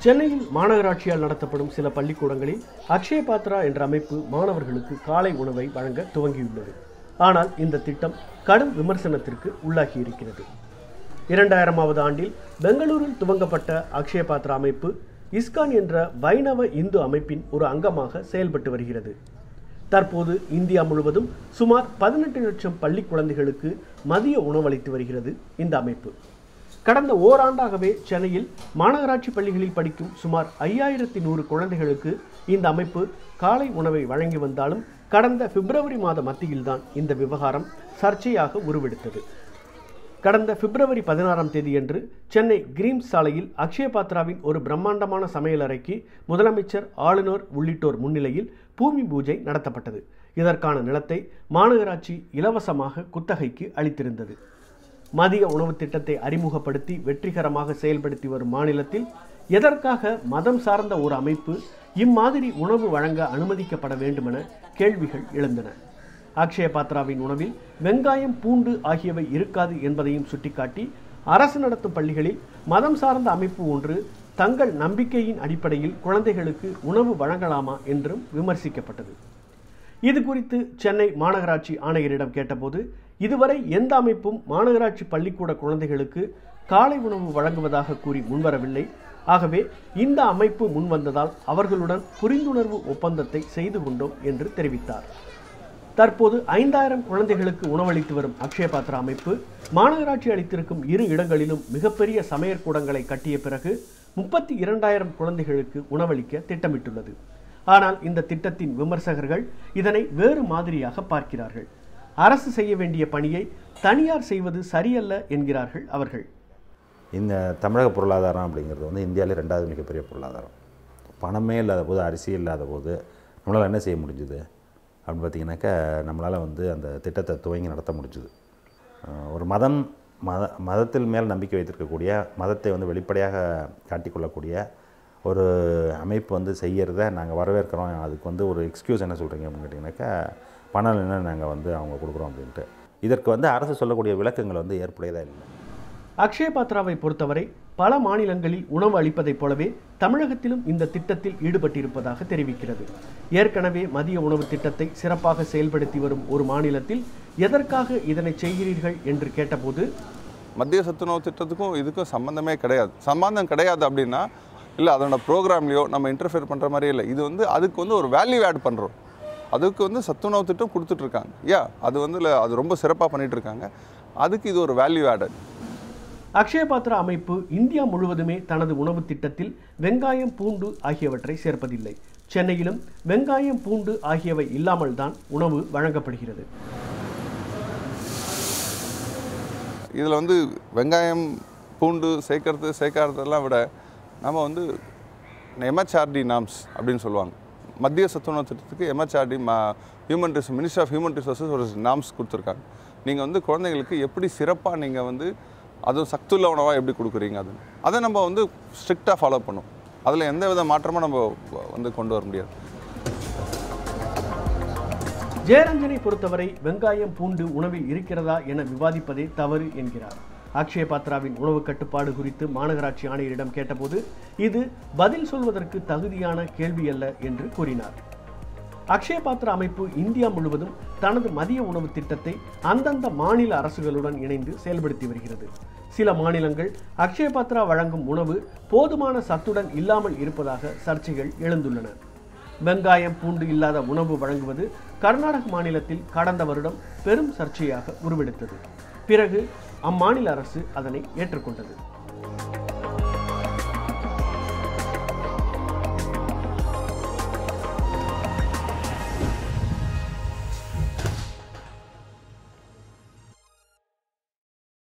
சென்னையில் மாநகராட்சியால் நடத்தப்படும் சில பள்ளிக்கூடங்களில் அக்ஷய பாத்ரா என்ற அமைப்பு மாணவர்களுக்கு காலை உணவை வழங்க துவங்கியுள்ளது ஆனால் இந்த திட்டம் கடும் விமர்சனத்திற்கு உள்ளாகியிருக்கிறது இரண்டாயிரமாவது ஆண்டில் பெங்களூரில் துவங்கப்பட்ட அக்ஷய பாத்ரா அமைப்பு இஸ்கான் என்ற வைணவ இந்து அமைப்பின் ஒரு அங்கமாக செயல்பட்டு வருகிறது தற்போது இந்தியா முழுவதும் சுமார் பதினெட்டு லட்சம் பள்ளி குழந்தைகளுக்கு மதிய உணவளித்து வருகிறது இந்த அமைப்பு கடந்த ஓராண்டாகவே சென்னையில் மாநகராட்சி பள்ளிகளில் படிக்கும் சுமார் ஐயாயிரத்தி நூறு குழந்தைகளுக்கு இந்த அமைப்பு காலை உணவை வழங்கி வந்தாலும் கடந்த பிப்ரவரி மாத மத்தியில்தான் இந்த விவகாரம் சர்ச்சையாக உருவெடுத்தது கடந்த பிப்ரவரி பதினாறாம் தேதியன்று சென்னை கிரீம்ஸ் சாலையில் அக்ஷய பாத்ராவின் ஒரு பிரம்மாண்டமான சமையலறைக்கு முதலமைச்சர் ஆளுநர் உள்ளிட்டோர் முன்னிலையில் பூமி பூஜை நடத்தப்பட்டது இதற்கான நிலத்தை மாநகராட்சி இலவசமாக குத்தகைக்கு அளித்திருந்தது மதிய உணவு திட்டத்தை அறிமுகப்படுத்தி வெற்றிகரமாக செயல்படுத்தி வரும் மாநிலத்தில் எதற்காக மதம் சார்ந்த ஒரு அமைப்பு இம்மாதிரி உணவு வழங்க அனுமதிக்கப்பட வேண்டுமென கேள்விகள் எழுந்தன அக்ஷய பாத்ராவின் உணவில் வெங்காயம் பூண்டு ஆகியவை இருக்காது என்பதையும் சுட்டிக்காட்டி அரசு நடத்தும் பள்ளிகளில் மதம் சார்ந்த அமைப்பு ஒன்று தங்கள் நம்பிக்கையின் அடிப்படையில் குழந்தைகளுக்கு உணவு வழங்கலாமா என்றும் விமர்சிக்கப்பட்டது இது குறித்து சென்னை மாநகராட்சி ஆணையரிடம் கேட்டபோது இதுவரை எந்த அமைப்பும் மாநகராட்சி பள்ளிக்கூட குழந்தைகளுக்கு காலை உணவு வழங்குவதாக கூறி முன்வரவில்லை ஆகவே இந்த அமைப்பு முன்வந்ததால் அவர்களுடன் புரிந்துணர்வு ஒப்பந்தத்தை செய்து கொண்டோம் என்று தெரிவித்தார் தற்போது ஐந்தாயிரம் குழந்தைகளுக்கு உணவளித்து வரும் அக்ஷய பாத்ரா அமைப்பு மாநகராட்சி அளித்திருக்கும் இரு இடங்களிலும் மிகப்பெரிய சமையற்கூடங்களை கட்டிய பிறகு முப்பத்தி இரண்டாயிரம் குழந்தைகளுக்கு உணவளிக்க திட்டமிட்டுள்ளது ஆனால் இந்த திட்டத்தின் விமர்சகர்கள் இதனை வேறு மாதிரியாக பார்க்கிறார்கள் அரசு செய்ய வேண்டிய பணியை தனியார் செய்வது சரியல்ல என்கிறார்கள் அவர்கள் இந்த தமிழக பொருளாதாரம் அப்படிங்கிறது வந்து இந்தியாவிலே ரெண்டாவது மிகப்பெரிய பொருளாதாரம் பணமே இல்லாத போது அரிசி இல்லாத போது நம்மளால் என்ன செய்ய முடிஞ்சுது அப்படின்னு பார்த்தீங்கன்னாக்கா நம்மளால் வந்து அந்த திட்டத்தை துவங்கி நடத்த முடிஞ்சுது அஹ் ஒரு மதம் மத மதத்தில் மேல் நம்பிக்கை வைத்திருக்கக்கூடிய மதத்தை வந்து வெளிப்படையாக காட்டிக்கொள்ளக்கூடிய ஒரு அமைப்பு வந்து செய்யறத நாங்கள் வரவேற்கிறோம் அதுக்கு வந்து ஒரு எக்ஸ்கியூஸ் என்ன சொல்கிறீங்க அப்படின்னு கேட்டிங்கனாக்கா பணம் என்ன நாங்கள் வந்து அவங்க கொடுக்குறோம் அப்படின்ட்டு இதற்கு வந்து அரசு சொல்லக்கூடிய விளக்கங்கள் வந்து ஏற்புடையதாக இல்லை அக்ஷய பாத்ராவை பொறுத்தவரை பல மாநிலங்களில் உணவு அளிப்பதைப் போலவே தமிழகத்திலும் இந்த திட்டத்தில் ஈடுபட்டிருப்பதாக தெரிவிக்கிறது ஏற்கனவே மதிய உணவு திட்டத்தை சிறப்பாக செயல்படுத்தி வரும் ஒரு மாநிலத்தில் எதற்காக இதனை செய்கிறீர்கள் என்று கேட்டபோது மத்திய சத்துணவு திட்டத்துக்கும் இதுக்கும் சம்மந்தமே கிடையாது சம்பந்தம் கிடையாது அப்படின்னா இல்லை அதோட ப்ரோக்ராம்லையோ நம்ம இன்டர்ஃபியர் பண்ணுற மாதிரியே இல்லை இது வந்து அதுக்கு வந்து ஒரு வேல்யூ ஆட் பண்ணுறோம் அதுக்கு வந்து சத்துணவு திட்டம் கொடுத்துட்ருக்காங்க யா அது வந்து இல்லை அது ரொம்ப சிறப்பாக பண்ணிட்டு இருக்காங்க அதுக்கு இது ஒரு வேல்யூ ஆடட் அக்ஷய பாத்ரா அமைப்பு இந்தியா முழுவதுமே தனது உணவு திட்டத்தில் வெங்காயம் பூண்டு ஆகியவற்றை சேர்ப்பதில்லை சென்னையிலும் வெங்காயம் பூண்டு ஆகியவை இல்லாமல் தான் உணவு வழங்கப்படுகிறது இதில் வந்து வெங்காயம் பூண்டு சேர்க்கறது சேர்க்காததெல்லாம் விட நம்ம வந்து எம்ஹெச்ஆர்டி நாம்ஸ் அப்படின்னு சொல்லுவாங்க மத்திய சத்துணவு திட்டத்துக்கு எம்ஹெச்ஆர்டி மா human resource ministry of human resources ஒரு நாம்ஸ் கொடுத்துருக்காங்க நீங்கள் வந்து குழந்தைங்களுக்கு எப்படி சிறப்பாக நீங்கள் வந்து அதுவும் சத்துள்ள உணவாக எப்படி கொடுக்குறீங்க அது அதை நம்ம வந்து ஸ்ட்ரிக்டாக ஃபாலோ பண்ணும் அதில் எந்த வித மாற்றமும் நம்ம வந்து கொண்டு வர முடியாது ஜெயரஞ்சனை பொறுத்தவரை வெங்காயம் பூண்டு உணவில் இருக்கிறதா என விவாதிப்பதே தவறு என்கிறார் அக்ஷய பாத்ராவின் உணவு கட்டுப்பாடு குறித்து மாநகராட்சி ஆணையரிடம் கேட்டபோது இது பதில் சொல்வதற்கு தகுதியான கேள்வி அல்ல என்று கூறினார் அக்ஷய பாத்ரா அமைப்பு இந்தியா முழுவதும் தனது மதிய உணவு திட்டத்தை அந்தந்த மாநில அரசுகளுடன் இணைந்து செயல்படுத்தி வருகிறது சில மாநிலங்கள் அக்ஷய பாத்ரா வழங்கும் உணவு போதுமான சத்துடன் இல்லாமல் இருப்பதாக சர்ச்சைகள் எழுந்துள்ளன வெங்காயம் பூண்டு இல்லாத உணவு வழங்குவது கர்நாடக மாநிலத்தில் கடந்த வருடம் பெரும் சர்ச்சையாக உருவெடுத்தது பிறகு அம்மாநில அரசு அதனை ஏற்றுக்கொண்டது